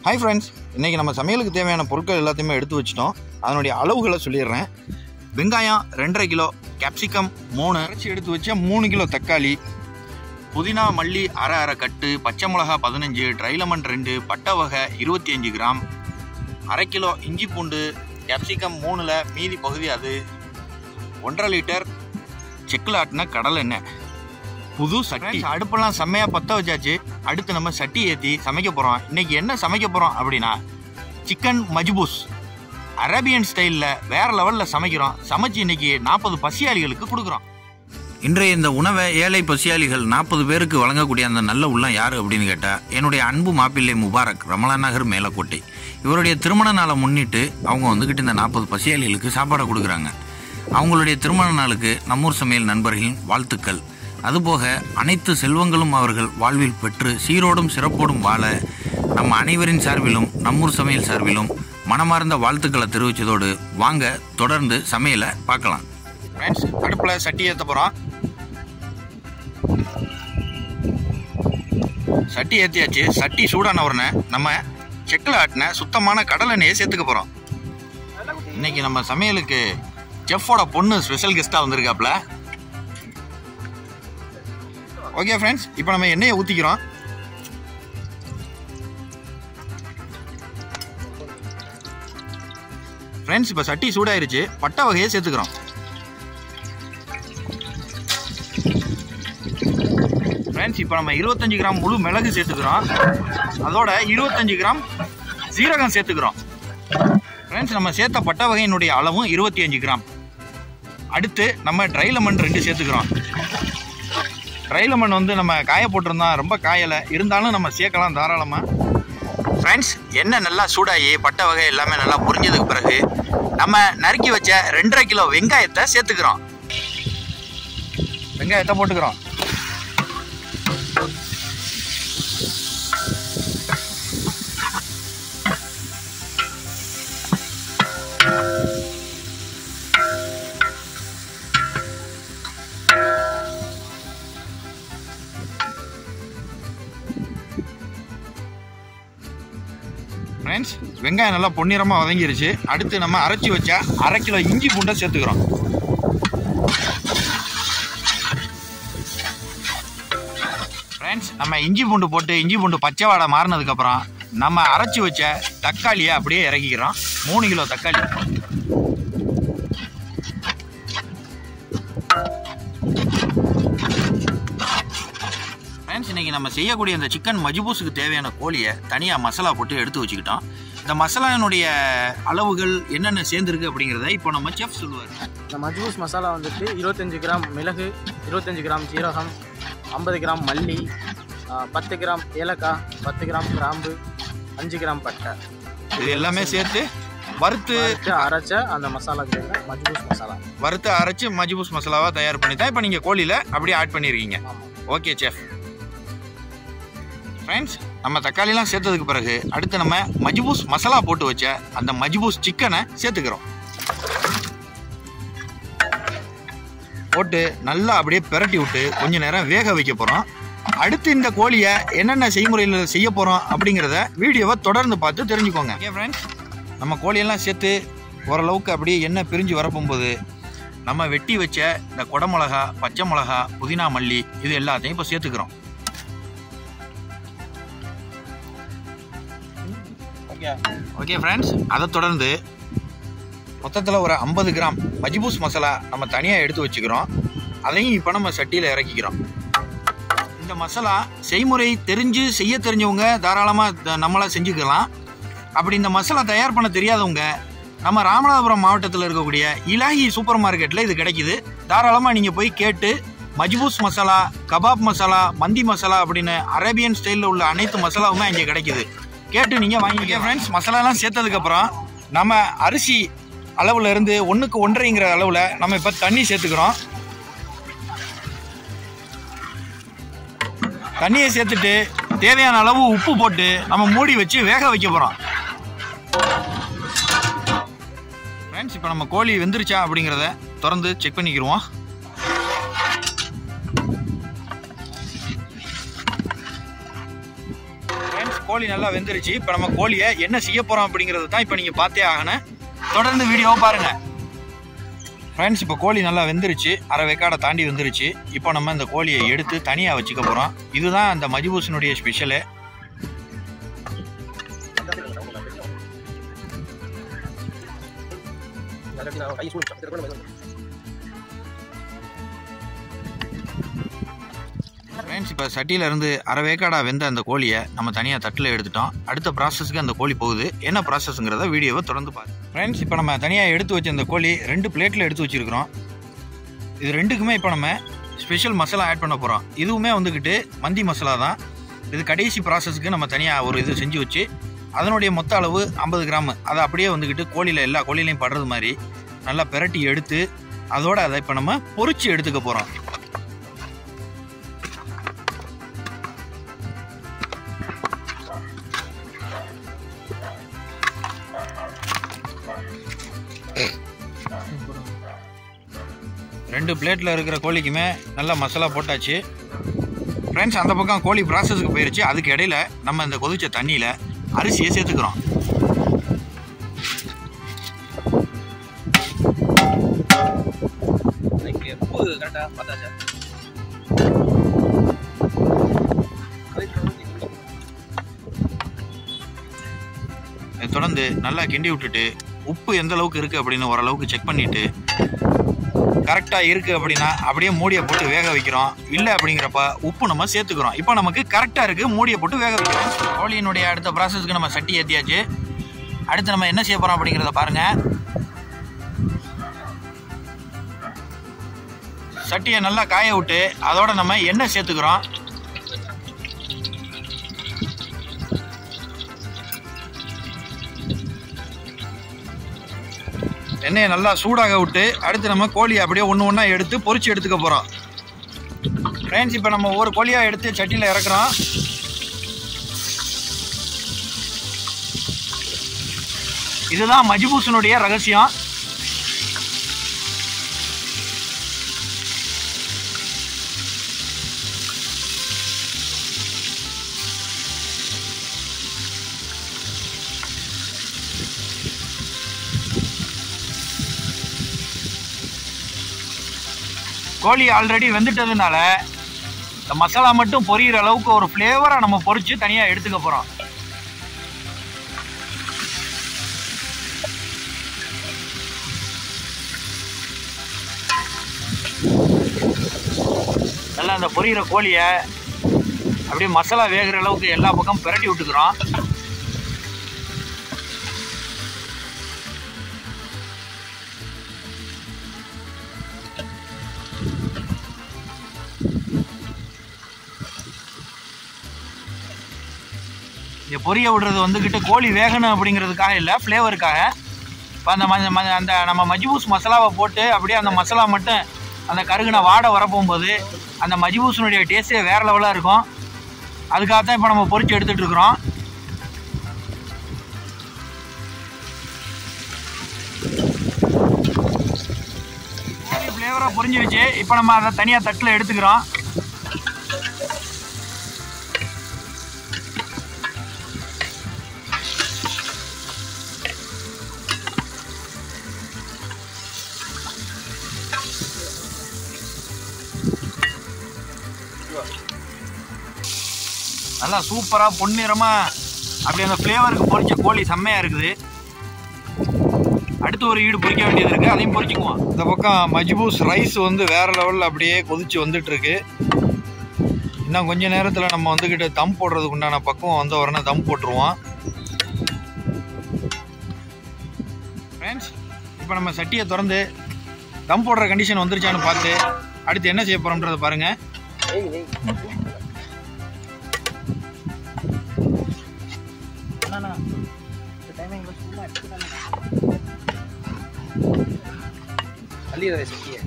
hi friends இன்றைக்கி நம்ம சமையலுக்கு தேவையான பொருட்கள் எல்லாத்தையுமே எடுத்து வச்சிட்டோம் அதனுடைய அளவுகளை சொல்லிடுறேன் வெங்காயம் ரெண்டரை கிலோ கேப்சிகம் மூணு அரைச்சி எடுத்து வச்ச மூணு கிலோ தக்காளி புதினா மல்லி அரை அரை கட்டு பச்சை மிளகா பதினஞ்சு ட்ரை லெமன் ரெண்டு பட்டை வகை இருபத்தி அஞ்சு கிராம் அரை கிலோ இஞ்சி பூண்டு கேப்சிகம் மூணில் மீதி பகுதி அது ஒன்றரை லிட்டர் செக்கில் ஆட்டின கடலை எண்ணெய் புது சட்டி அடுப்பெல்லாம் செம்மையா பற்ற வச்சாச்சு அடுத்து நம்ம சட்டி ஏற்றி சமைக்க போகிறோம் இன்னைக்கு என்ன சமைக்க போகிறோம் அப்படின்னா சிக்கன் மஜ்பூஸ் அரேபியன் ஸ்டைலில் வேற லெவலில் சமைக்கிறோம் சமைச்சு இன்னைக்கு நாற்பது பசியாளிகளுக்கு கொடுக்குறோம் இன்றைய இந்த உணவை ஏழை பசியாளிகள் நாற்பது பேருக்கு வழங்கக்கூடிய அந்த நல்ல உள்ளம் யார் அப்படின்னு கேட்டால் என்னுடைய அன்பு மாப்பிள்ளை முபாரக் ரமலான் நகர் மேலக்கோட்டை இவருடைய திருமண நாளை முன்னிட்டு அவங்க வந்துக்கிட்டு இந்த நாற்பது பசியாளிகளுக்கு சாப்பாடை கொடுக்குறாங்க அவங்களுடைய திருமண நாளுக்கு நம்மூர் சமையல் நண்பர்களின் வாழ்த்துக்கள் அதுபோக அனைத்து செல்வங்களும் அவர்கள் வாழ்வில் பெற்று சீரோடும் சிறப்போடும் வாழ நம்ம அனைவரின் சார்பிலும் நம்மூர் சமையல் சார்பிலும் மனமார்ந்த வாழ்த்துக்களை தெரிவித்ததோடு வாங்க தொடர்ந்து சமையலை பார்க்கலாம் ஃப்ரெண்ட்ஸ் அடுப்பில் சட்டி ஏற்ற போகிறோம் சட்டி ஏற்றியாச்சு சட்டி சூடான உடனே நம்ம செக்கில் ஆட்டின சுத்தமான கடலை எண்ணெயை சேர்த்துக்க போகிறோம் இன்னைக்கு நம்ம சமையலுக்கு செஃப்போட பொண்ணு ஸ்பெஷல் கெஸ்ட்டாக வந்திருக்காப்ல ஓகே ஃப்ரெண்ட்ஸ் இப்போ நம்ம எண்ணெயை ஊற்றிக்கிறோம் ஃப்ரெண்ட்ஸ் இப்போ சட்டி சூடாயிருச்சு பட்டை வகையை சேர்த்துக்கிறோம் ஃப்ரெண்ட்ஸ் இப்போ நம்ம இருபத்தஞ்சு கிராம் முழு மிளகு சேர்த்துக்கிறோம் அதோட இருபத்தஞ்சு கிராம் சீரகம் சேர்த்துக்கிறோம் ஃப்ரெண்ட்ஸ் நம்ம சேர்த்த பட்டை வகையினுடைய அளவும் இருபத்தி அஞ்சு கிராம் அடுத்து நம்ம ட்ரை லெமன் ரெண்டு சேர்த்துக்கிறோம் ட்ரை லெமன் வந்து நம்ம காய போட்டிருந்தோம் ரொம்ப காயலை இருந்தாலும் நம்ம சேர்க்கலாம் தாராளமாக ஃப்ரெண்ட்ஸ் எண்ணெய் நல்லா சூடாகி பட்டை வகை எல்லாமே நல்லா புரிஞ்சதுக்கு பிறகு நம்ம நறுக்கி வச்ச ரெண்டரை கிலோ வெங்காயத்தை சேர்த்துக்கிறோம் வெங்காயத்தை போட்டுக்கிறோம் ஃப்ரெண்ட்ஸ் வெங்காயம் நல்லா பொன்னிறமாக வதங்கிருச்சு அடுத்து நம்ம அரைச்சி வச்ச அரை கிலோ இஞ்சி பூண்டை சேர்த்துக்கிறோம் ஃப்ரெண்ட்ஸ் நம்ம இஞ்சி பூண்டு போட்டு இஞ்சி பூண்டு பச்சை வாடை மாறினதுக்கப்புறம் நம்ம அரைச்சி வச்ச தக்காளியை அப்படியே இறக்கிக்கிறோம் மூணு கிலோ தக்காளி ஃப்ரெண்ட்ஸ் இன்றைக்கி நம்ம செய்யக்கூடிய இந்த சிக்கன் மஜ்பூஸுக்கு தேவையான கோழியை தனியாக மசாலா போட்டு எடுத்து வச்சுக்கிட்டோம் இந்த மசாலாவினுடைய அளவுகள் என்னென்ன சேர்ந்துருக்கு அப்படிங்கிறத இப்போ நம்ம செஃப் சொல்லுவார் இந்த மஜ்பூஸ் மசாலா வந்துட்டு இருபத்தஞ்சி கிராம் மிளகு இருபத்தஞ்சி கிராம் சீரகம் ஐம்பது கிராம் மல்லி ஆ, பத்து கிராம் ஏலக்காய் பத்து கிராம் கிராம்பு அஞ்சு கிராம் பட்டை இது எல்லாமே சேர்த்து வறுத்து வறுத்து அரைச்ச அந்த மசாலா பேர் தான் மஜ்பூஸ் மசாலா வறுத்து அரைச்சி மஜ்பூஸ் மசாலாவாக தயார் பண்ணி தான் இப்போ நீங்கள் கோழியில் அப்படியே ஆட் பண்ணியிருக்கீங்க ஆமாம் ஓகே செஃப் ஃப்ரெண்ட்ஸ் நம்ம தக்காளிலாம் சேர்த்ததுக்கு பிறகு அடுத்து நம்ம மஜ்பூஸ் மசாலா போட்டு வச்ச அந்த மஜ்பூஸ் சிக்கனை சேர்த்துக்கிறோம் போட்டு நல்லா அப்படியே பிரட்டி விட்டு கொஞ்ச நேரம் வேக வைக்க போகிறோம் அடுத்து இந்த கோழியை என்னென்ன செய்முறையில் செய்ய போகிறோம் அப்படிங்கிறத வீடியோவை தொடர்ந்து பார்த்து தெரிஞ்சுக்கோங்க ஓகே ஃப்ரெண்ட்ஸ் நம்ம கோழியெல்லாம் சேர்த்து ஓரளவுக்கு அப்படியே எண்ணெய் பிரிஞ்சு வரப்போகும்போது நம்ம வெட்டி வச்ச இந்த குடமிளகா பச்சை மிளகா புதினா மல்லி இது எல்லாத்தையும் இப்போ சேர்த்துக்கிறோம் ஓகே ஃப்ரெண்ட்ஸ் அதை தொடர்ந்து மொத்தத்தில் ஒரு ஐம்பது கிராம் மஜ்பூஸ் மசாலா நம்ம தனியாக எடுத்து வச்சுக்கிறோம் அதையும் இப்போ நம்ம சட்டியில் இறக்கிக்கிறோம் இந்த மசாலா செய்முறை தெரிஞ்சு செய்ய தெரிஞ்சவங்க தாராளமாக நம்மளாக செஞ்சுக்கலாம் அப்படி இந்த மசாலா தயார் பண்ண தெரியாதவங்க நம்ம ராமநாதபுரம் மாவட்டத்தில் இருக்கக்கூடிய இலாஹி சூப்பர் மார்க்கெட்டில் இது கிடைக்குது தாராளமாக நீங்கள் போய் கேட்டு மஜ்பூஸ் மசாலா கபாப் மசாலா மந்தி மசாலா அப்படின்னு அரேபியன் ஸ்டைலில் உள்ள அனைத்து மசாலாவுமே இங்கே கிடைக்குது கேட்டு நீங்கள் வாங்கிக்க ஃப்ரெண்ட்ஸ் மசாலாலாம் சேர்த்ததுக்கப்புறம் நம்ம அரிசி அளவுல இருந்து ஒன்றுக்கு ஒன்றரைங்கிற அளவில் நம்ம இப்போ தண்ணி சேர்த்துக்கிறோம் தண்ணியை சேர்த்துட்டு தேவையான அளவு உப்பு போட்டு நம்ம மூடி வச்சு வேக வைக்க போகிறோம் ஃப்ரெண்ட்ஸ் இப்போ நம்ம கோழி வெந்துருச்சா அப்படிங்கிறத திறந்து செக் பண்ணிக்கிருவோம் ஃப்ரெண்ட்ஸ் கோழி நல்லா வெந்துருச்சு இப்போ நம்ம கோழியை என்ன செய்ய போகிறோம் அப்படிங்கிறது தான் இப்போ நீங்கள் பார்த்தே ஆகணும் தொடர்ந்து வீடியோவை பாருங்கள் ஃப்ரெண்ட்ஸ் இப்போ கோழி நல்லா வெந்துருச்சு அரை வெக்காடை தாண்டி வெந்துருச்சு இப்போ நம்ம இந்த கோழியை எடுத்து தனியாக வச்சுக்க போகிறோம் இதுதான் அந்த மஜிபூசனுடைய ஸ்பெஷலு ஃப்ரெண்ட்ஸ் இப்போ சட்டியில இருந்து அரை வேக்காடா வெந்த அந்த கோழியை நம்ம தனியாக தட்டில் எடுத்துட்டோம் அடுத்த ப்ராசஸ்க்கு அந்த கோழி போகுது என்ன ப்ராசஸ்ங்கிறத வீடியோவை தொடர்ந்து பாருங்க ஃப்ரெண்ட்ஸ் இப்போ நம்ம தனியாக எடுத்து வச்ச அந்த கோழி ரெண்டு பிளேட்டில் எடுத்து வச்சிருக்கிறோம் இது ரெண்டுக்குமே இப்போ நம்ம ஸ்பெஷல் மசாலா ஆட் பண்ண போகிறோம் இதுவுமே வந்துக்கிட்டு மந்தி மசாலா தான் இது கடைசி ப்ராசஸ்க்கு நம்ம தனியாக ஒரு இது செஞ்சு வச்சு அதனுடைய மொத்த அளவு ஐம்பது கிராம் அதை அப்படியே வந்துக்கிட்டு கோழியில் எல்லா கோழிலையும் படுறது மாதிரி நல்லா பிரட்டி எடுத்து அதோட அதை இப்போ நம்ம பொரிச்சு எடுத்துக்க போகிறோம் ரெண்டு பிளேட்டில் இருக்கிற கோழிக்குமே நல்லா மசாலா போட்டாச்சு ஃப்ரெண்ட்ஸ் அந்த பக்கம் கோழி ப்ராசஸ்க்கு போயிருச்சு அதுக்கு இடையில நம்ம இந்த கொதிச்ச தண்ணியில் அரிசியை சேர்த்துக்கிறோம் உப்பு கரெக்டாக பார்த்தாச்சா இதை தொடர்ந்து நல்லா கிண்டி விட்டுட்டு உப்பு எந்த அளவுக்கு இருக்குது அப்படின்னு ஓரளவுக்கு செக் பண்ணிட்டு கரெக்டாக இருக்குது அப்படின்னா அப்படியே மூடியை போட்டு வேக வைக்கிறோம் இல்லை அப்படிங்கிறப்ப உப்பு நம்ம சேர்த்துக்கிறோம் இப்போ நமக்கு கரெக்டாக இருக்குது மூடியை போட்டு வேக வைக்கிறோம் கோழியினுடைய அடுத்த ப்ராசஸ்க்கு நம்ம சட்டி ஏற்றியாச்சு அடுத்து நம்ம என்ன செய்ய போகிறோம் அப்படிங்கிறத பாருங்கள் சட்டியை நல்லா காய விட்டு அதோட நம்ம எண்ணெய் சேர்த்துக்கிறோம் எண்ணெயை நல்லா சூடாக விட்டு அடுத்து நம்ம கோழியை அப்படியே ஒன்று ஒன்றா எடுத்து பொரிச்சு எடுத்துக்க போகிறோம் ஃப்ரெண்ட்ஸ் இப்போ நம்ம ஒவ்வொரு கோழியாக எடுத்து சட்டியில் இறக்குறோம் இதுதான் மஜ்பூசனுடைய ரகசியம் கோழி ஆல்ரெடி வெந்துட்டதுனால இந்த மசாலா மட்டும் பொரியிற அளவுக்கு ஒரு ஃப்ளேவராக நம்ம பொரிச்சு தனியாக எடுத்துக்க போகிறோம் நல்லா அந்த பொரியிற கோழியை அப்படியே மசாலா வேகிற அளவுக்கு எல்லா பக்கம் பிரட்டி விட்டுக்கிறோம் இங்கே பொரிய விடுறது வந்துக்கிட்டு கோழி வேகணும் அப்படிங்கிறதுக்காக இல்லை ஃப்ளேவருக்காக இப்போ அந்த ம- ம- அந்த நம்ம மஜ்பூஸ் மசாலாவை போட்டு அப்படியே அந்த மசாலா மட்டும் அந்த கருகுன வாடை வரப்போகும்போது அந்த மஜ்பூஸினுடைய டேஸ்ட்டே வேறு லெவலாக இருக்கும் அதுக்காக தான் இப்போ நம்ம பொரிச்சு எடுத்துகிட்டு இருக்கிறோம் ஃப்ளேவராக பொரிஞ்சிருச்சு இப்போ நம்ம அதை தனியாக தட்டில் எடுத்துக்கிறோம் நல்லா சூப்பராக பொன்னிறமாக அப்படி அந்த ஃப்ளேவருக்கு பொரிச்ச கோழி செம்மையாக இருக்குது அடுத்து ஒரு ஈடு பொரிக்க வேண்டியது இருக்குது அதையும் பொரிச்சுக்குவோம் இந்த பக்கம் மஜ்பூஸ் ரைஸ் வந்து வேறு லெவலில் அப்படியே கொதிச்சு வந்துட்டு இருக்கு இன்னும் கொஞ்ச நேரத்தில் நம்ம வந்துக்கிட்டு தம் போடுறதுக்கு உண்டான பக்குவம் வந்த உடனே தம் போட்டுருவோம் ஃப்ரெண்ட்ஸ் இப்போ நம்ம சட்டியை திறந்து தம் போடுற கண்டிஷன் வந்துருச்சான்னு பார்த்து அடுத்து என்ன செய்ய போகிறோம்ன்றதை பாருங்கள் அண்ணா இந்த டைமிங் சும்மா எடுத்துட்டாங்க அள்ளிடுறத சட்டியை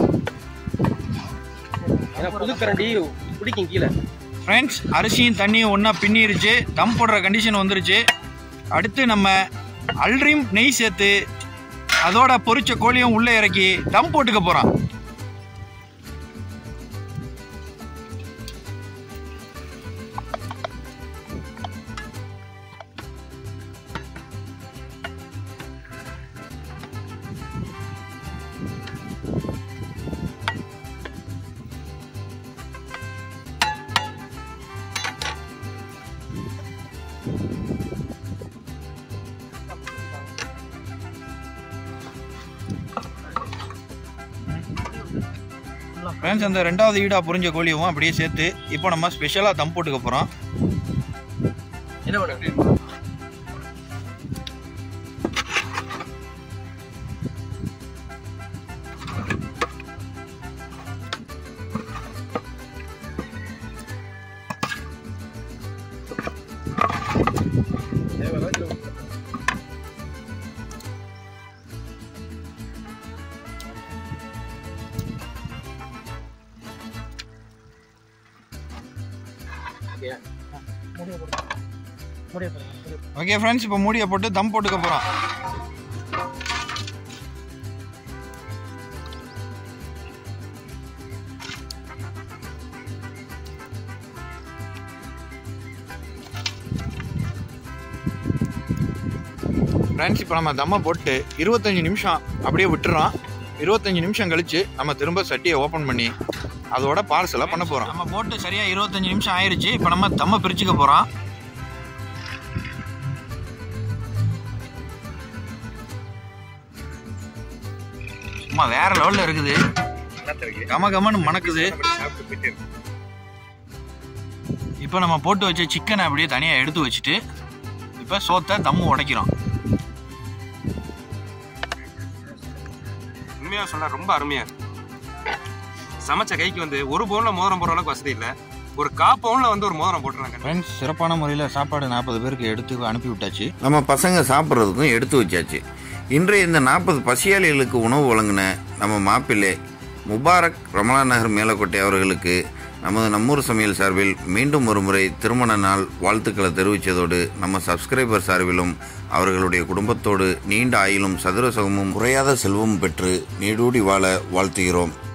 ஏன்னா புது கரண்டி பிடிக்கும் கீழே ஃப்ரெண்ட்ஸ் அரிசியும் தண்ணியும் ஒன்றா பின்னிருச்சு தம் போடுற கண்டிஷன் வந்துருச்சு அடுத்து நம்ம அல்ட்ரீம் நெய் சேர்த்து அதோட பொரிச்ச கோழியும் உள்ளே இறக்கி தம் போட்டுக்க போகிறோம் ஃப்ரெண்ட்ஸ் அந்த ரெண்டாவது ஈடாக புரிஞ்ச கோழியவும் அப்படியே சேர்த்து இப்போ நம்ம ஸ்பெஷலாக தம் போட்டுக்க போகிறோம் என்ன பண்ண முடிய போகிறேன் ஓகே ஃப்ரெண்ட்ஸ் இப்போ மூடியை போட்டு தம் போட்டுக்க போகிறோம் ஃப்ரெண்ட்ஸ் இப்போ நம்ம தம்மை போட்டு இருபத்தஞ்சி நிமிஷம் அப்படியே விட்டுறோம் இருபத்தஞ்சி நிமிஷம் கழிச்சு நம்ம திரும்ப சட்டியை ஓப்பன் பண்ணி அதோட பார்சலாக பண்ண போகிறோம் நம்ம போட்டு சரியாக இருபத்தஞ்சி நிமிஷம் ஆயிருச்சு இப்போ நம்ம தம்மை பிரிச்சுக்க போகிறோம் சும்மா வேற லெவலில் இருக்குது கம கமன்னு மணக்குது இப்போ நம்ம போட்டு வச்ச சிக்கனை அப்படியே தனியாக எடுத்து வச்சுட்டு இப்போ சோத்தை தம்மு உடைக்கிறோம் உண்மையா சொன்னா ரொம்ப அருமையா இருக்கு சமைச்ச கைக்கு வந்து ஒரு பவுன்ல மோதிரம் போடுற அளவுக்கு வசதி இல்ல ஒரு கா பவுன்ல வந்து ஒரு மோதிரம் போட்டுறாங்க ஃப்ரெண்ட்ஸ் சிறப்பான முறையில் சாப்பாடு நாற்பது பேருக்கு எடுத்து அனுப்பி விட்டாச்சு நம்ம பசங்க சாப்பிட்றதுக்கும் எடுத்து வச்சாச்சு இன்றைய இந்த நாற்பது பசியாளிகளுக்கு உணவு வழங்கின நம்ம மாப்பிள்ளை முபாரக் ரமலான் நகர் மேலக்கோட்டை அவர்களுக்கு நமது நம்மூர் சமையல் சார்பில் மீண்டும் ஒரு முறை திருமண நாள் வாழ்த்துக்களை தெரிவித்ததோடு நம்ம சப்ஸ்கிரைபர் சார்பிலும் அவர்களுடைய குடும்பத்தோடு நீண்ட ஆயிலும் சதுர சுகமும் குறையாத செல்வமும் பெற்று நீடூடி வாழ வாழ்த்துகிறோம்